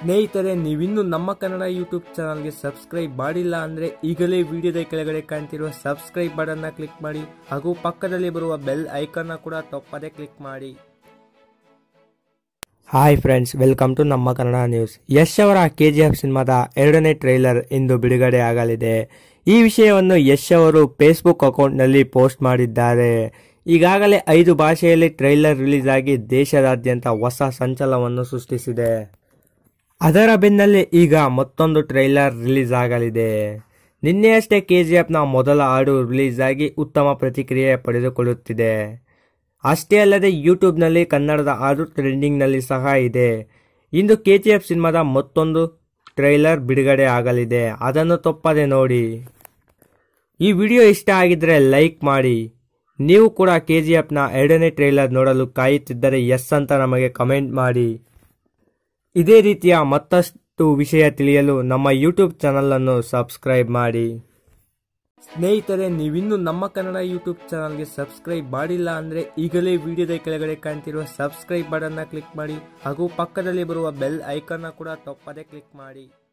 ಸ್ನೇಹಿತರೆ ನೀವಿನ್ನೂ ನಮ್ಮ ಕನ್ನಡ ಯೂಟ್ಯೂಬ್ ಚಾನಲ್ಗೆ ಸಬ್ಸ್ಕ್ರೈಬ್ ಮಾಡಿಲ್ಲ ಅಂದ್ರೆ ಈಗಲೇ ವಿಡಿಯೋದ ಕೆಳಗಡೆ ಕಾಣ್ತಿರುವ ಸಬ್ಸ್ಕ್ರೈಬ್ ಬಟನ್ನ ಕ್ಲಿಕ್ ಮಾಡಿ ಹಾಗೂ ಪಕ್ಕದಲ್ಲಿ ಬರುವ ಬೆಲ್ ಐಕನ್ನ ಕೂಡ ತಪ್ಪದೆ ಕ್ಲಿಕ್ ಮಾಡಿ ಹಾಯ್ ಫ್ರೆಂಡ್ಸ್ ವೆಲ್ಕಮ್ ಟು ನಮ್ಮ ಕನ್ನಡ ನ್ಯೂಸ್ ಯಶ್ ಅವರ ಕೆ ಜಿ ಎಫ್ ಸಿನಿಮಾದ ಎರಡನೇ ಟ್ರೈಲರ್ ಇಂದು ಬಿಡುಗಡೆ ಆಗಲಿದೆ ಈ ವಿಷಯವನ್ನು ಯಶ್ ಅವರು ಫೇಸ್ಬುಕ್ ಅಕೌಂಟ್ನಲ್ಲಿ ಪೋಸ್ಟ್ ಮಾಡಿದ್ದಾರೆ ಈಗಾಗಲೇ ಐದು ಭಾಷೆಯಲ್ಲಿ ಟ್ರೈಲರ್ ರಿಲೀಸ್ ಆಗಿ ದೇಶದಾದ್ಯಂತ ಹೊಸ ಸಂಚಲನವನ್ನು ಸೃಷ್ಟಿಸಿದೆ ಅದರ ಬೆನ್ನಲ್ಲೇ ಈಗ ಮತ್ತೊಂದು ಟ್ರೈಲರ್ ರಿಲೀಸ್ ಆಗಲಿದೆ ನಿನ್ನೆಯಷ್ಟೇ ಕೆಜಿಎಫ್ನ ಮೊದಲ ಹಾಡು ರಿಲೀಸ್ ಆಗಿ ಉತ್ತಮ ಪ್ರತಿಕ್ರಿಯೆ ಪಡೆದುಕೊಳ್ಳುತ್ತಿದೆ ಅಷ್ಟೇ ಅಲ್ಲದೆ ಯೂಟ್ಯೂಬ್ನಲ್ಲಿ ಕನ್ನಡದ ಹಾಡು ಟ್ರೆಂಡಿಂಗ್ನಲ್ಲಿ ಸಹ ಇದೆ ಇಂದು ಕೆಜಿಎಫ್ ಸಿನಿಮಾದ ಮತ್ತೊಂದು ಟ್ರೈಲರ್ ಬಿಡುಗಡೆ ಆಗಲಿದೆ ಅದನ್ನು ತಪ್ಪದೆ ನೋಡಿ ಈ ವಿಡಿಯೋ ಇಷ್ಟ ಆಗಿದ್ರೆ ಲೈಕ್ ಮಾಡಿ ನೀವು ಕೂಡ ಕೆಜಿಎಫ್ನ ಎರಡನೇ ಟ್ರೈಲರ್ ನೋಡಲು ಕಾಯುತ್ತಿದ್ದರೆ ಎಸ್ ಅಂತ ನಮಗೆ ಕಮೆಂಟ್ ಮಾಡಿ ಇದೇ ರೀತಿಯ ಮತ್ತಷ್ಟು ವಿಷಯ ತಿಳಿಯಲು ನಮ್ಮ ಯೂಟ್ಯೂಬ್ ಚಾನಲ್ ಅನ್ನು ಸಬ್ಸ್ಕ್ರೈಬ್ ಮಾಡಿ ಸ್ನೇಹಿತರೆ ನೀವಿನ್ನೂ ನಮ್ಮ ಕನ್ನಡ ಯೂಟ್ಯೂಬ್ ಚಾನಲ್ಗೆ ಸಬ್ಸ್ಕ್ರೈಬ್ ಮಾಡಿಲ್ಲ ಅಂದ್ರೆ ಈಗಲೇ ವಿಡಿಯೋದ ಕೆಳಗಡೆ ಕಾಣ್ತಿರುವ ಸಬ್ಸ್ಕ್ರೈಬ್ ಬಟನ್ನ ಕ್ಲಿಕ್ ಮಾಡಿ ಹಾಗೂ ಪಕ್ಕದಲ್ಲಿ ಬರುವ ಬೆಲ್ ಐಕನ್ನ ಕೂಡ ತಪ್ಪದೆ ಕ್ಲಿಕ್ ಮಾಡಿ